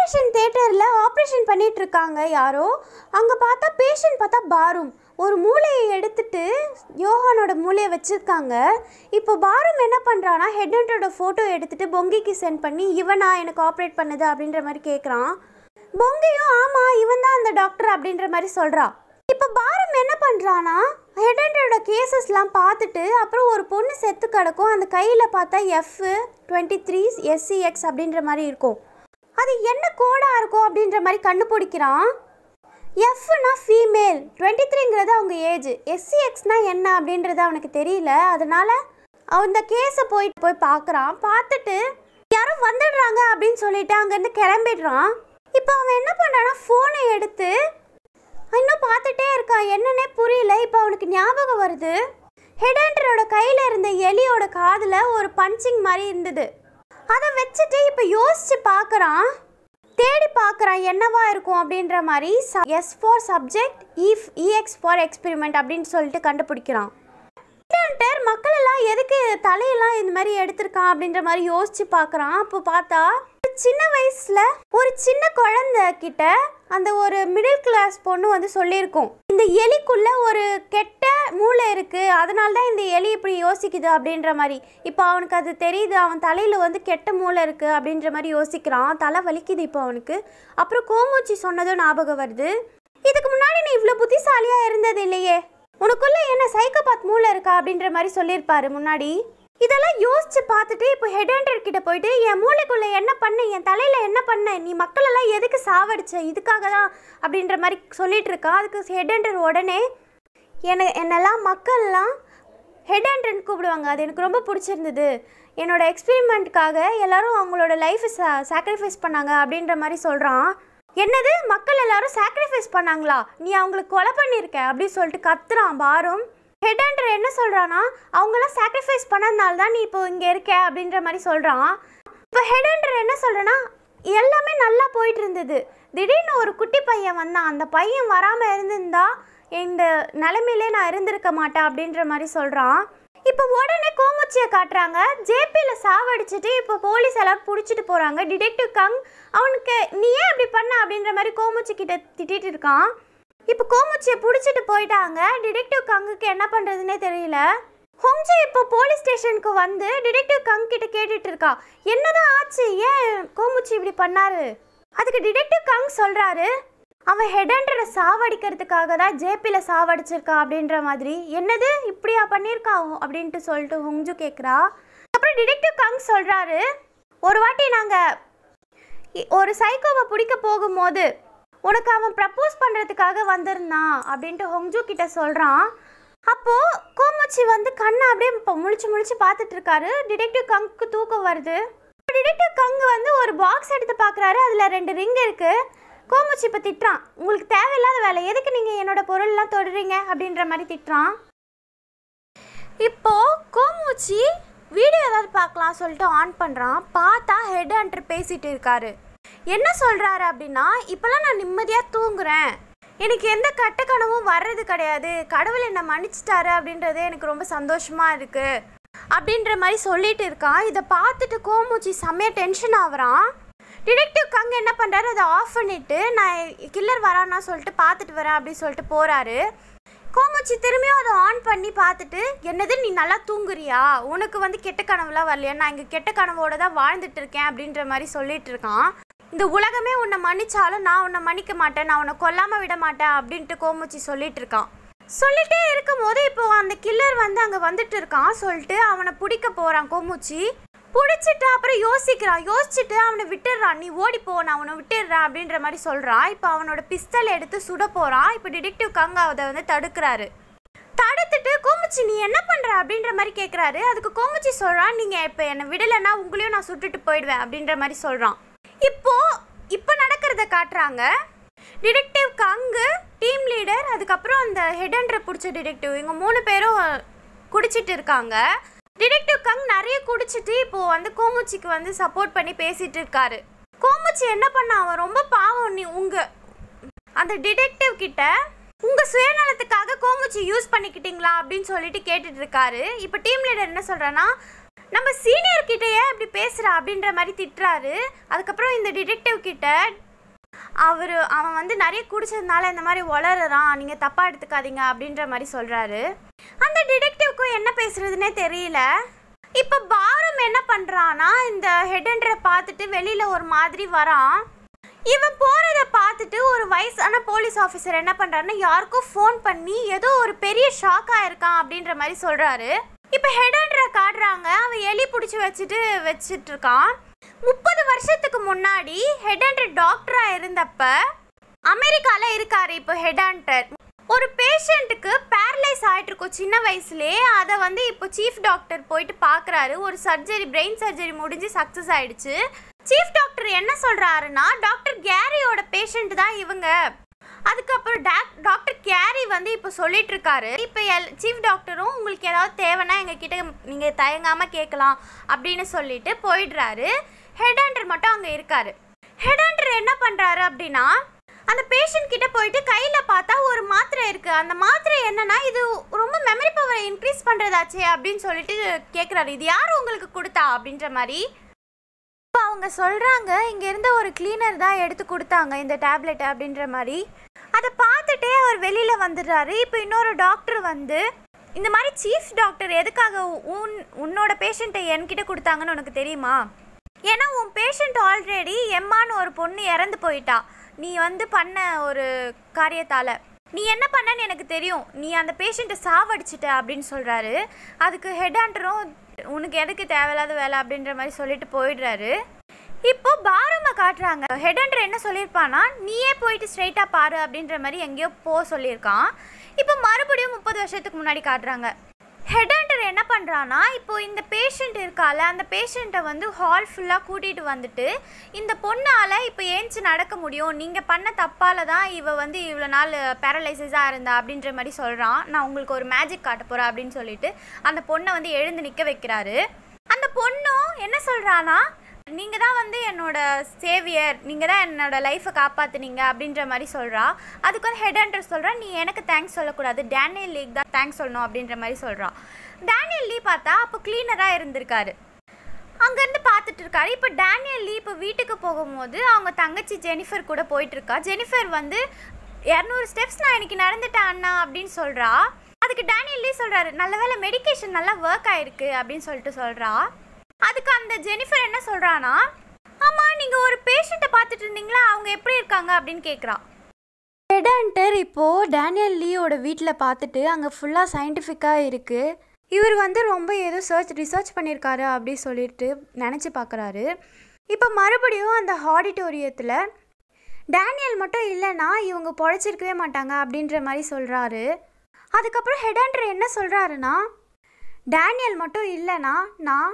operation தேட்டரில் operation பண்ணிட்டு இருக்காங்க யாரோ அங்கே பார்த்தா பேஷண்ட் பார்த்தா பாரும் ஒரு மூளையை எடுத்துட்டு யோகானோட மூளையை வச்சுருக்காங்க இப்போ பாரும் என்ன பண்ணுறான்னா ஹெட் ஹண்டோட ஃபோட்டோ எடுத்துட்டு பொங்கிக்கு சென்ட் பண்ணி இவனா எனக்கு ஆப்ரேட் பண்ணுது அப்படின்ற மாதிரி கேட்குறான் பொங்கியும் ஆமாம் இவன் தான் அந்த டாக்டர் அப்படின்ற மாதிரி சொல்கிறா இப்போ பாரம் என்ன பண்ணுறான்னா ஹெட் ஹண்டோட கேசஸ்லாம் பார்த்துட்டு அப்புறம் ஒரு பொண்ணு செத்து கிடக்கும் அந்த கையில் பார்த்தா எஃப் டுவெண்ட்டி த்ரீ எஸ்சிஎக்ஸ் அப்படின்ற மாதிரி இருக்கும் அது என்ன கோடாக இருக்கும் அப்படின்ற மாதிரி கண்டுபிடிக்கிறான் எஃப்னா ஃபீமேல் டுவெண்ட்டி த்ரீங்கிறது அவங்க ஏஜ் எஸ்சிஎக்ஸ்னா என்ன அப்படின்றது அவனுக்கு தெரியல அதனால அந்த கேஸை போய் போய் பார்க்குறான் பார்த்துட்டு யாரோ வந்துடுறாங்க அப்படின்னு சொல்லிட்டு அங்கேருந்து கிளம்பிடுறான் இப்போ அவன் என்ன பண்ணுறான்னா ஃபோனை எடுத்து இன்னும் பார்த்துட்டே இருக்கான் என்னன்னே புரியல இப்போ அவனுக்கு ஞாபகம் வருது ஹெடண்டரோட கையில் இருந்த எலியோட காதில் ஒரு பஞ்சிங் மாதிரி இருந்தது அதை வச்சுட்டு இப்போ யோசிச்சு பார்க்குறான் தேடி பார்க்குறான் என்னவா இருக்கும் அப்படின்ற மாதிரி S for subject if E X for experiment அப்படின்னு சொல்லிட்டு கண்டுபிடிக்கிறான் ஹெட்ஹண்டர் மக்கள் எல்லாம் எதுக்கு தலையெல்லாம் இந்த மாதிரி எடுத்திருக்கான் அப்படின்ற மாதிரி யோசிச்சு பார்க்குறான் அப்போ பார்த்தா ஒரு சின்ன வயசுல ஒரு சின்ன குழந்தை கிட்ட அந்த ஒரு மிடில் கிளாஸ் பொண்ணு வந்து சொல்லியிருக்கும் இந்த எலிக்குள்ள ஒரு கெட்ட மூளை இருக்கு அதனால தான் இந்த எலி இப்படி யோசிக்குது அப்படின்ற மாதிரி இப்போ அவனுக்கு அது தெரியுது அவன் தலையில வந்து கெட்ட மூளை இருக்கு அப்படின்ற மாதிரி யோசிக்கிறான் தலை வலிக்குது இப்போ அவனுக்கு அப்புறம் கோமூச்சி சொன்னதும் ஞாபகம் வருது இதுக்கு முன்னாடி நீ இவ்வளோ புத்திசாலியா இருந்தது இல்லையே உனக்குள்ள என்ன சைக்கோபாத் மூளை இருக்கா அப்படின்ற மாதிரி சொல்லியிருப்பாரு முன்னாடி இதெல்லாம் யோசிச்சு பார்த்துட்டு இப்போ ஹெட் ஹண்டர் கிட்ட போயிட்டு என் மூளைக்குள்ள என்ன பண்ண என் தலையில என்ன பண்ண நீ மக்களெல்லாம் எதுக்கு சாவடிச்ச இதுக்காக தான் அப்படின்ற மாதிரி சொல்லிட்டு இருக்கா அதுக்கு ஹெட் ஹண்டர் உடனே என என்னெல்லாம் மக்கள்லாம் ஹெட் ஹண்டர்னு கூப்பிடுவாங்க அது எனக்கு ரொம்ப பிடிச்சிருந்தது என்னோட எக்ஸ்பெரிமெண்ட்டுக்காக எல்லாரும் அவங்களோட லைஃப்பை சா சாக்ரிஃபைஸ் பண்ணாங்க அப்படின்ற மாதிரி சொல்கிறான் என்னது மக்கள் எல்லாரும் சாக்ரிஃபைஸ் பண்ணாங்களா நீ அவங்களுக்கு கொலை பண்ணியிருக்க அப்படின்னு சொல்லிட்டு கத்துறான் பாரும் ஹெட் ஹண்டர் என்ன சொல்கிறான்னா அவங்களாம் சாக்ரிஃபைஸ் பண்ணதுனால தான் நீ இப்போ இங்கே இருக்க அப்படின்ற மாதிரி சொல்கிறான் இப்போ ஹெட் ஹண்டர் என்ன சொல்கிறேன்னா எல்லாமே நல்லா போயிட்டு இருந்தது திடீர்னு ஒரு குட்டி பையன் வந்தான் அந்த பையன் வராமல் இருந்திருந்தா இந்த நிலைமையிலே நான் இருந்திருக்க மாட்டேன் அப்படின்ற மாதிரி சொல்கிறான் இப்போ உடனே கோமுச்சியை காட்டுறாங்க ஜேபியில் சாவடிச்சிட்டு இப்போ போலீஸ் எல்லாரும் பிடிச்சிட்டு போகிறாங்க டிடெக்டிவ் கங் அவனுக்கு நீ ஏன் இப்படி பண்ண அப்படின்ற மாதிரி கோமுச்சி கிட்ட திட்டிட்டு இருக்கான் இப்போ கோமுச்சியை பிடிச்சிட்டு போயிட்டாங்க டிடெக்டிவ் கங்குக்கு என்ன பண்ணுறதுனே தெரியல ஹோங்ஜி இப்போ போலீஸ் ஸ்டேஷனுக்கு வந்து டிடெக்டிவ் கங் கிட்ட கேட்டுட்டு இருக்கா என்னதான் ஆச்சு ஏன் கோமுச்சி இப்படி பண்ணாரு அதுக்கு டிடெக்டிவ் கங் சொல்றாரு அவன் ஹெடண்டரை சாவடிக்கிறதுக்காக தான் ஜேபியில் சாவடிச்சிருக்கான் அப்படின்ற மாதிரி என்னது இப்படியா பண்ணியிருக்கான் அப்படின்ட்டு சொல்லிட்டு ஹொங்ஜு கேட்குறா அப்புறம் டிடெக்டிவ் கங் சொல்கிறாரு ஒரு வாட்டி நாங்கள் ஒரு சைக்கோவை பிடிக்க போகும்போது உனக்கு அவன் ப்ரப்போஸ் பண்ணுறதுக்காக வந்திருந்தான் அப்படின்ட்டு ஹொங்ஜு கிட்ட சொல்கிறான் அப்போது கோமுச்சி வந்து கண்ணை அப்படியே இப்போ முழிச்சு முழிச்சு பார்த்துட்டு இருக்காரு டிடெக்டிவ் கங்க்கு தூக்கம் வருது டிடெக்டிவ் கங்கு வந்து ஒரு பாக்ஸ் எடுத்து பார்க்குறாரு அதில் ரெண்டு ரிங் இருக்குது கோமுச்சி இப்போ திட்டுறான் உங்களுக்கு தேவையில்லாத வேலை எதுக்கு நீங்கள் என்னோட பொருள்லாம் தொடுறீங்க அப்படின்ற மாதிரி திட்டுறான் இப்போ கோமுச்சி வீடியோ ஏதாவது பார்க்கலாம் சொல்லிட்டு ஆன் பண்ணுறான் பார்த்தா ஹெட் ஹண்டர் பேசிட்டு இருக்காரு என்ன சொல்கிறாரு அப்படின்னா இப்போல்லாம் நான் நிம்மதியாக தூங்குறேன் எனக்கு எந்த கட்ட கனவும் வர்றது கிடையாது கடவுள் என்னை மன்னிச்சிட்டாரு அப்படின்றது எனக்கு ரொம்ப சந்தோஷமாக இருக்குது அப்படின்ற மாதிரி சொல்லிட்டு இருக்கான் இதை பார்த்துட்டு கோமுச்சி செம்மையாக டென்ஷன் ஆகுறான் டிடெக்டிவ் கங்க என்ன பண்ணுறாரு அதை ஆஃப் பண்ணிவிட்டு நான் கில்லர் வரான்னா சொல்லிட்டு பார்த்துட்டு வரேன் அப்படின்னு சொல்லிட்டு போகிறாரு கோமுச்சி திரும்பியும் அதை ஆன் பண்ணி பார்த்துட்டு என்னது நீ நல்லா தூங்குறியா உனக்கு வந்து கெட்ட கனவுலாம் வரலையா நான் இங்கே கெட்ட கனவோட தான் வாழ்ந்துட்டு இருக்கேன் அப்படின்ற மாதிரி சொல்லிட்டு இருக்கான் இந்த உலகமே உன்னை மன்னிச்சாலும் நான் உன்னை மன்னிக்க மாட்டேன் நான் உன்னை கொல்லாமல் விட மாட்டேன் அப்படின்ட்டு கோமுச்சி சொல்லிட்டு இருக்கான் சொல்லிட்டே இருக்கும்போது இப்போ அந்த கில்லர் வந்து அங்கே வந்துட்டு இருக்கான் சொல்லிட்டு அவனை பிடிக்க போகிறான் கோமுச்சி பிடிச்சிட்டு அப்புறம் யோசிக்கிறான் யோசிச்சுட்டு அவனை விட்டுடுறான் நீ ஓடி போ நான் அவனை விட்டுடுறேன் அப்படின்ற மாதிரி சொல்கிறான் இப்போ அவனோட பிஸ்தல் எடுத்து சுட போகிறான் இப்போ டிடெக்டிவ் கங்க அதை வந்து தடுக்கிறாரு தடுத்துட்டு கோமுச்சி நீ என்ன பண்ணுற அப்படின்ற மாதிரி கேட்குறாரு அதுக்கு கோமுச்சி சொல்கிறான் நீங்கள் இப்போ என்னை விடலைன்னா உங்களையும் நான் சுட்டுட்டு போயிடுவேன் அப்படின்ற மாதிரி சொல்கிறான் இப்போ இப்போ நடக்கிறத காட்டுறாங்க டிடெக்டிவ் கங்கு டீம் லீடர் அதுக்கப்புறம் அந்த ஹெட் ஹண்டரை பிடிச்ச டிடெக்டிவ் இவங்க மூணு பேரும் குடிச்சிட்டு இருக்காங்க டிடெக்டிவ் கங் நிறைய குடிச்சிட்டு இப்போ வந்து கோமுச்சிக்கு வந்து சப்போர்ட் பண்ணி பேசிட்டு இருக்காரு கோமுச்சி என்ன பண்ண அவன் ரொம்ப பாவம் நீ உங்க அந்த டிடெக்டிவ் கிட்ட உங்க சுயநலத்துக்காக கோமுச்சி யூஸ் பண்ணிக்கிட்டீங்களா அப்படின்னு சொல்லிட்டு கேட்டுட்டு இருக்காரு இப்போ டீம் லீடர் என்ன சொல்றேன்னா நம்ம சீனியர் கிட்ட ஏன் இப்படி பேசுகிறா அப்படின்ற மாதிரி திட்டுறாரு அதுக்கப்புறம் இந்த டிடெக்டிவ் கிட்ட அவர் அவன் வந்து நிறைய குடிச்சதுனால இந்த மாதிரி வளருறான் நீங்கள் தப்பாக எடுத்துக்காதீங்க அப்படின்ற மாதிரி சொல்கிறாரு அந்த டிடெக்டிவ்க்கும் என்ன பேசுறதுனே தெரியல இப்போ பாரும் என்ன பண்ணுறான்னா இந்த ஹெட்ன்ற பார்த்துட்டு வெளியில் ஒரு மாதிரி வரான் இவன் போகிறத பார்த்துட்டு ஒரு வயசான போலீஸ் ஆஃபீஸர் என்ன பண்ணுறாருன்னா யாருக்கும் ஃபோன் பண்ணி ஏதோ ஒரு பெரிய ஷாக் ஆயிருக்கான் அப்படின்ற மாதிரி சொல்கிறாரு இப்போ ஹெட்ன்ற காட்டுறாங்க அவன் எலி பிடிச்சி வச்சுட்டு வச்சிட்டு இருக்கான் முப்பது வருஷத்துக்கு முன்னாடி ஹெட்ன்ற டாக்டராக இருந்தப்ப அமெரிக்காவில் இருக்காரு இப்போ ஹெட்ஹண்டர் ஒரு பேஷண்ட்டுக்கு பேரலைஸ் ஆகிட்டு இருக்கும் சின்ன வயசுலேயே அதை வந்து இப்போ சீஃப் டாக்டர் போயிட்டு பார்க்குறாரு ஒரு சர்ஜரி பிரெயின் சர்ஜரி முடிஞ்சு சக்ஸஸ் ஆயிடுச்சு சீஃப் டாக்டர் என்ன சொல்கிறாருன்னா டாக்டர் கேரியோட பேஷண்ட் தான் இவங்க அதுக்கப்புறம் டாக் டாக்டர் கேரி வந்து இப்போ சொல்லிட்டு இருக்காரு இப்போ எல் சீஃப் டாக்டரும் உங்களுக்கு ஏதாவது தேவைன்னா எங்ககிட்ட நீங்கள் தயங்காமல் கேட்கலாம் அப்படின்னு சொல்லிட்டு போயிடுறாரு ஹெட்ஹண்டர் மட்டும் அங்கே இருக்காரு ஹெட்ஹண்டர் என்ன பண்ணுறாரு அப்படின்னா அந்த பேஷண்ட் கிட்ட போயிட்டு கையில் பார்த்தா ஒரு மாத்திரை இருக்குது அந்த மாத்திரை என்னன்னா இது ரொம்ப மெமரி பவரை இன்க்ரீஸ் பண்ணுறதாச்சே அப்படின்னு சொல்லிட்டு கேட்குறாரு இது யார் உங்களுக்கு கொடுத்தா அப்படின்ற மாதிரி இப்போ அவங்க சொல்கிறாங்க இங்கே இருந்த ஒரு கிளீனர் தான் எடுத்து கொடுத்தாங்க இந்த டேப்லெட் அப்படின்ற மாதிரி அதை பார்த்துட்டே அவர் வெளியில் வந்துடுறாரு இப்போ இன்னொரு டாக்டர் வந்து இந்த மாதிரி சீஃப் டாக்டர் எதுக்காக உன் உன்னோட பேஷண்ட்டை என்கிட்ட கொடுத்தாங்கன்னு உனக்கு தெரியுமா ஏன்னா உன் பேஷண்ட் ஆல்ரெடி எம்மான்னு ஒரு பொண்ணு இறந்து போயிட்டா நீ வந்து பண்ண ஒரு காரியத்தால் நீ என்ன பண்ணன்னு எனக்கு தெரியும் நீ அந்த பேஷண்ட்டை சாவடிச்சிட்ட அப்படின்னு சொல்கிறாரு அதுக்கு ஹெட் ஆண்டரும் உனக்கு எதுக்கு தேவையில்லாத வேலை அப்படின்ற மாதிரி சொல்லிட்டு போயிடுறாரு இப்போ பாரூமை காட்டுறாங்க ஹெட் ஆண்டர் என்ன சொல்லியிருப்பானா நீயே போயிட்டு ஸ்ட்ரைட்டாக பாரு அப்படின்ற மாதிரி எங்கேயோ போக சொல்லியிருக்கான் இப்போ மறுபடியும் முப்பது வருஷத்துக்கு முன்னாடி காட்டுறாங்க ஹெட் ஆண்டர் என்ன பண்ணுறான்னா இப்போ இந்த பேஷண்ட் இருக்கால அந்த பேஷண்ட்டை வந்து ஹால் ஃபுல்லாக கூட்டிகிட்டு வந்துட்டு இந்த பொண்ணால் இப்போ ஏஞ்சி நடக்க முடியும் நீங்கள் பண்ண தப்பால் தான் இவ வந்து இவ்வளோ நாள் பேரலைசஸாக இருந்தா அப்படின்ற மாதிரி சொல்கிறான் நான் உங்களுக்கு ஒரு மேஜிக் காட்ட போகிறேன் அப்படின்னு சொல்லிட்டு அந்த பொண்ணை வந்து எழுந்து நிற்க வைக்கிறாரு அந்த பொண்ணும் என்ன சொல்கிறானா நீங்கள் தான் வந்து என்னோட சேவியர் நீங்கள் தான் என்னோட லைஃப்பை காப்பாற்றுனீங்க அப்படின்ற மாதிரி சொல்கிறா அதுக்கு வந்து ஹெட் ஹண்டர் சொல்கிறா நீ எனக்கு தேங்க்ஸ் சொல்லக்கூடாது டேனியல் லீக் தான் தேங்க்ஸ் சொல்லணும் அப்படின்ற மாதிரி சொல்கிறா டேனியல் லீ பார்த்தா அப்போ க்ளீனராக இருந்திருக்காரு அங்கேருந்து பார்த்துட்டு இருக்காரு இப்போ டேனியல் லீ இப்போ வீட்டுக்கு போகும்போது அவங்க தங்கச்சி ஜெனிஃபர் கூட போயிட்டு இருக்கா ஜெனிஃபர் வந்து இரநூறு ஸ்டெப்ஸ் நான் இன்னைக்கு நடந்துட்டேன் அண்ணா அப்படின்னு சொல்கிறா அதுக்கு டேனியல் லீ சொல்கிறாரு நல்ல வேளை மெடிகேஷன் நல்லா ஒர்க் ஆயிருக்கு அப்படின்னு சொல்லிட்டு சொல்கிறா அதுக்கு அந்த ஜெனிஃபர் என்ன சொல்கிறானா ஆமாம் நீங்கள் ஒரு பேஷண்ட்டை பார்த்துட்டு இருந்தீங்களா அவங்க எப்படி இருக்காங்க அப்படின்னு கேட்குறா ஹெடன்டர் இப்போது டேனியல் லீயோட வீட்டில் பார்த்துட்டு அங்கே ஃபுல்லாக சயின்டிஃபிக்காக இருக்குது இவர் வந்து ரொம்ப ஏதோ சர்ச் ரிசர்ச் பண்ணியிருக்காரு அப்படி சொல்லிட்டு நினச்சி பார்க்குறாரு இப்போ மறுபடியும் அந்த ஆடிட்டோரியத்தில் டேனியல் மட்டும் இல்லைன்னா இவங்க பொழைச்சிருக்கவே மாட்டாங்க அப்படின்ற மாதிரி சொல்கிறாரு அதுக்கப்புறம் ஹெடன்டர் என்ன சொல்கிறாருன்னா டேனியல் மட்டும் இல்லைன்னா நான்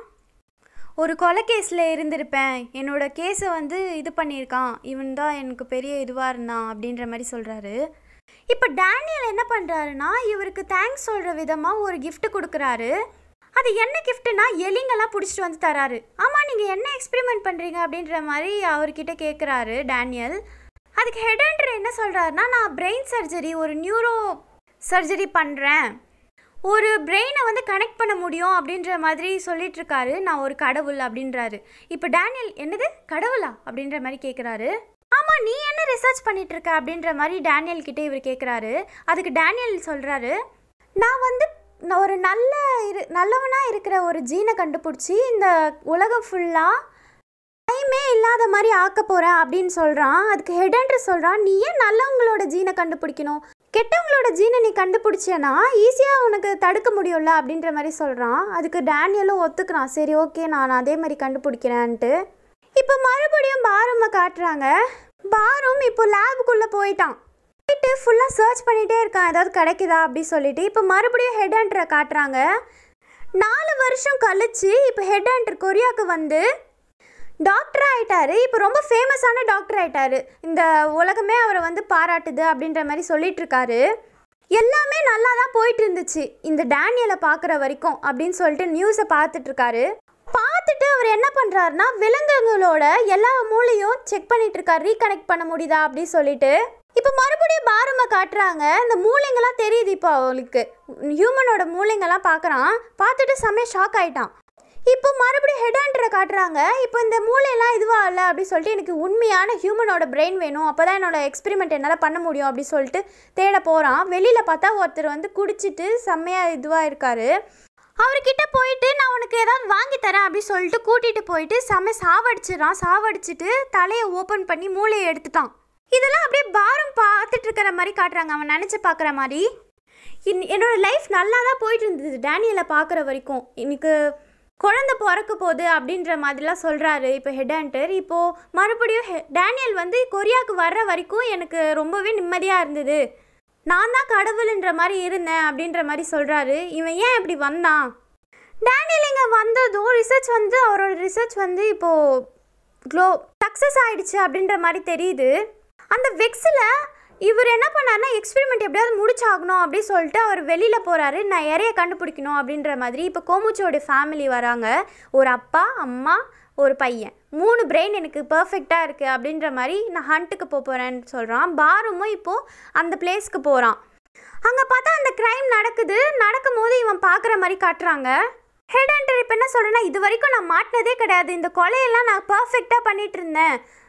ஒரு கொலை கேஸில் இருந்திருப்பேன் என்னோட கேஸை வந்து இது பண்ணியிருக்கான் இவன் தான் எனக்கு பெரிய இதுவாக இருந்தான் அப்படின்ற மாதிரி சொல்கிறாரு இப்போ டேனியல் என்ன பண்ணுறாருன்னா இவருக்கு தேங்க்ஸ் சொல்கிற விதமாக ஒரு gift கொடுக்குறாரு அது என்ன கிஃப்ட்டுனா எலிங்கெல்லாம் பிடிச்சிட்டு வந்து தராரு ஆமாம் நீங்கள் என்ன எக்ஸ்பெரிமெண்ட் பண்ணுறீங்க அப்படின்ற மாதிரி அவர்கிட்ட கேட்குறாரு டேனியல் அதுக்கு ஹெடன்டர் என்ன சொல்கிறாருன்னா நான் பிரெயின் சர்ஜரி ஒரு நியூரோ சர்ஜரி பண்ணுறேன் ஒரு பிரெயினை வந்து கனெக்ட் பண்ண முடியும் அப்படின்ற மாதிரி சொல்லிட்டு இருக்காரு நான் ஒரு கடவுள் அப்படின்றாரு இப்போ டேனியல் என்னது கடவுளா அப்படின்ற மாதிரி கேட்குறாரு ஆமாம் நீ என்ன ரிசர்ச் பண்ணிட்டு இருக்க அப்படின்ற மாதிரி டேனியல் கிட்டே இவர் கேட்குறாரு அதுக்கு டேனியல் சொல்கிறாரு நான் வந்து நான் ஒரு நல்ல இரு நல்லவனாக இருக்கிற ஒரு ஜீனை கண்டுபிடிச்சி இந்த உலகம் ஃபுல்லாக டைமே இல்லாத மாதிரி ஆக்க போகிறேன் அப்படின்னு சொல்கிறான் அதுக்கு ஹெடன்ட்ரு சொல்கிறான் நீ ஏன் நல்லவங்களோட ஜீனை கண்டுபிடிக்கணும் கெட்டவங்களோட ஜீனை நீ கண்டுபிடிச்சேன்னா ஈஸியாக உனக்கு தடுக்க முடியும்ல அப்படின்ற மாதிரி சொல்கிறான் அதுக்கு டேனியலும் ஒத்துக்கிறான் சரி ஓகே நான் அதே மாதிரி கண்டுபிடிக்கிறேன்ட்டு இப்போ மறுபடியும் பாரூமை காட்டுறாங்க பாரும் இப்போ லேபுக்குள்ளே போயிட்டான் போயிட்டு ஃபுல்லாக சர்ச் பண்ணிகிட்டே இருக்கான் ஏதாவது கிடைக்குதா அப்படி சொல்லிட்டு இப்போ மறுபடியும் ஹெட் ஹண்டரை காட்டுறாங்க நாலு வருஷம் கழிச்சு இப்போ ஹெட் ஹண்டர் கொரியாவுக்கு வந்து டாக்டர் ஆயிட்டாரு இப்போ ரொம்ப ஃபேமஸான டாக்டர் ஆயிட்டாரு இந்த உலகமே அவரை வந்து பாராட்டுது அப்படின்ற மாதிரி சொல்லிட்டு இருக்காரு எல்லாமே நல்லா தான் போயிட்டு இருந்துச்சு இந்த டேனியலை பார்க்குற வரைக்கும் அப்படின்னு சொல்லிட்டு நியூஸை பார்த்துட்டு இருக்காரு பார்த்துட்டு அவர் என்ன பண்ணுறாருன்னா விலங்குகளோட எல்லா மூளையும் செக் பண்ணிட்டு இருக்காரு ரீகனெக்ட் பண்ண முடியுதா அப்படின்னு சொல்லிட்டு இப்போ மறுபடியும் பாரமை காட்டுறாங்க இந்த மூளைங்கெல்லாம் தெரியுது இப்போ அவளுக்கு ஹியூமனோட மூளைங்கெல்லாம் பார்க்குறான் பார்த்துட்டு செம்மையாக ஷாக் ஆயிட்டான் இப்போ மறுபடியும் ஹெட் ஹண்டரை காட்டுறாங்க இப்போ இந்த மூளையெல்லாம் இதுவாக இல்லை அப்படி சொல்லிட்டு எனக்கு உண்மையான ஹியூமனோட பிரெயின் வேணும் அப்போ தான் என்னோட எக்ஸ்பெரிமெண்ட் என்னால் பண்ண முடியும் அப்படி சொல்லிட்டு தேட போகிறான் வெளியில் பார்த்தா ஒருத்தர் வந்து குடிச்சிட்டு செம்மையாக இதுவாக இருக்காரு அவர்கிட்ட போயிட்டு நான் உனக்கு ஏதாவது வாங்கி தரேன் அப்படி சொல்லிட்டு கூட்டிகிட்டு போயிட்டு செம்ம சாவடிச்சிடறான் சாவடிச்சிட்டு தலையை ஓப்பன் பண்ணி மூளையை எடுத்துட்டான் இதெல்லாம் அப்படியே பாரம் பார்த்துட்டு இருக்கிற மாதிரி காட்டுறாங்க அவன் நினச்சி பார்க்குற மாதிரி இன் என்னோட லைஃப் நல்லா தான் போயிட்டு இருந்தது டேனியலை பார்க்குற வரைக்கும் எனக்கு குழந்த பிறக்க போகுது அப்படின்ற மாதிரிலாம் சொல்கிறாரு இப்போ ஹெட் ஹண்டர் இப்போது மறுபடியும் ஹெ டேனியல் வந்து கொரியாவுக்கு வர்ற வரைக்கும் எனக்கு ரொம்பவே நிம்மதியாக இருந்தது நான் தான் கடவுளுன்ற மாதிரி இருந்தேன் அப்படின்ற மாதிரி சொல்கிறாரு இவன் ஏன் இப்படி வந்தான் டேனியல் இங்கே வந்ததும் ரிசர்ச் வந்து அவரோட ரிசர்ச் வந்து இப்போது க்ளோ சக்ஸஸ் ஆயிடுச்சு அப்படின்ற மாதிரி தெரியுது அந்த வெக்ஸில் இவர் என்ன பண்ணாருன்னா எக்ஸ்பெரிமெண்ட் எப்படியாவது முடிச்சாகணும் அப்படி சொல்லிட்டு அவர் வெளியில் போகிறாரு நான் இறைய கண்டுபிடிக்கணும் அப்படின்ற மாதிரி இப்போ கோமுச்சோட ஃபேமிலி வராங்க ஒரு அப்பா அம்மா ஒரு பையன் மூணு பிரெயின் எனக்கு பர்ஃபெக்டாக இருக்குது அப்படின்ற மாதிரி நான் ஹண்ட்டுக்கு போக போகிறேன்னு சொல்கிறான் பாருமும் இப்போது அந்த பிளேஸ்க்கு போகிறான் அங்கே பார்த்தா அந்த க்ரைம் நடக்குது நடக்கும்போது இவன் பார்க்குற மாதிரி காட்டுறாங்க ஹெட் ஹண்டர் இப்போ என்ன சொல்கிறேன்னா இது வரைக்கும் நான் மாட்டினதே கிடையாது இந்த கொலையெல்லாம் நான் பர்ஃபெக்டாக பண்ணிட்டு இருந்தேன்